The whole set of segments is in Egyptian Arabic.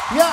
يا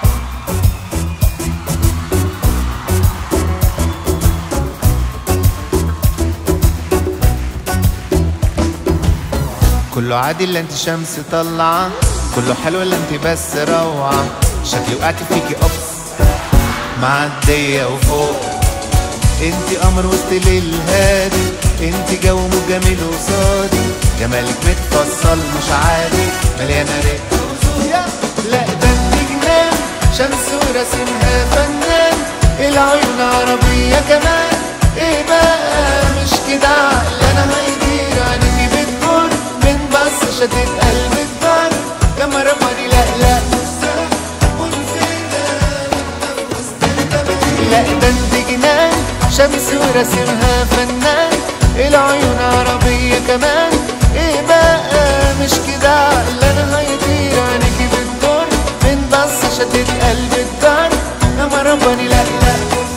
كله عادي الا انت شمس طلعة كله حلو الا انت بس روعة شكلي وقعت فيكي قبص معدية وفوق انت قمر وسط ليل هادي انت جو جميل وصادي جمالك متفصل مش عادي مليانة رق يا لا ده انت جنان شمس ورسمها فنان العيون عربية كمان ايه بقى مش كده عقل انا هيطير عينيكي بتكون من بص شدت قلبي الدار كما رماني لا لا لا ده انت جنان شمس ورسمها فنان العيون عربية كمان ايه بقى مش كده عقل انا هيطير عينيكي بتدور من بص شدت قلبي الدار كما رباني لا لا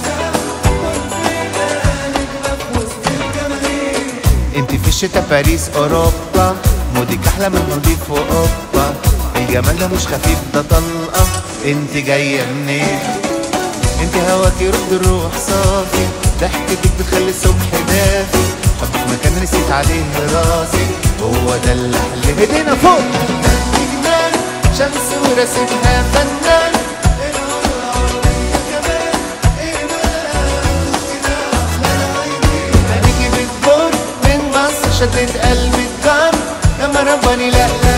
انت في الشتا باريس اوروبا مودك احلى من مودك في اوروبا الجمال ده مش خفيف ده طلقه انت جايه منين انت هواكي رد الروح صافي ضحكتك بتخلي الصبح دافي حبك مكان نسيت عليه راسي هو ده اللي حل ايدينا فوق انت جنان شمس ورسمها فنان عينيكي بتبور من مصر شدت قلبي الدار لما رباني لا لا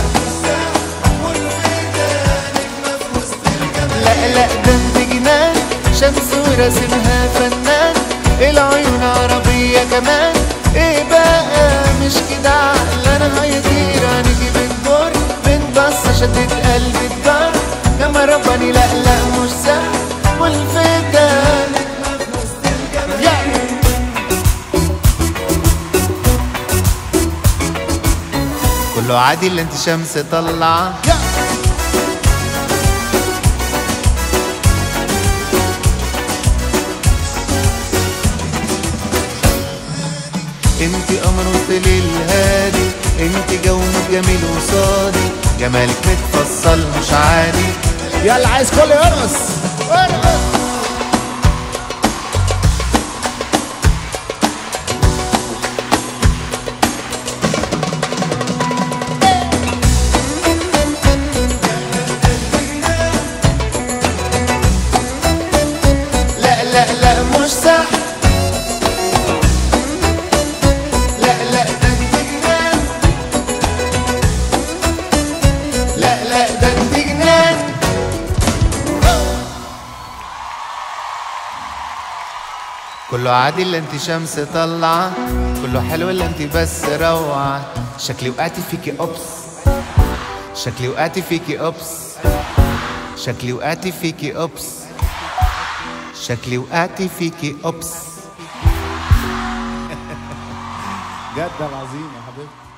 لا لا ده انت جنان شمس ورسمها فنان العيون عربية كمان ايه بقى مش كده عقل انا هيطير عينيكي بتدور من بصة شدت قلبي الدار كما رباني لا لا مش سهل والفتان يا كله عادي اللي انت شمس طلعه يا انت قمر وسط ليل هادي انت جو جميل وصادي جمالك متفصل مش عادي يلا عايز كل يرقص ارقص لا لا لا مش صح لا لا ده انت جنان لا لا ده انت جنان كله عادي الا انت شمس طلعة كله حلو الا انت بس روعة شكلي وقعت فيكي اوبس شكلي وقعت فيكي اوبس شكلي وقعت فيكي اوبس شكلي وقعت فيكي اوبس جد العظيم يا حبيبتي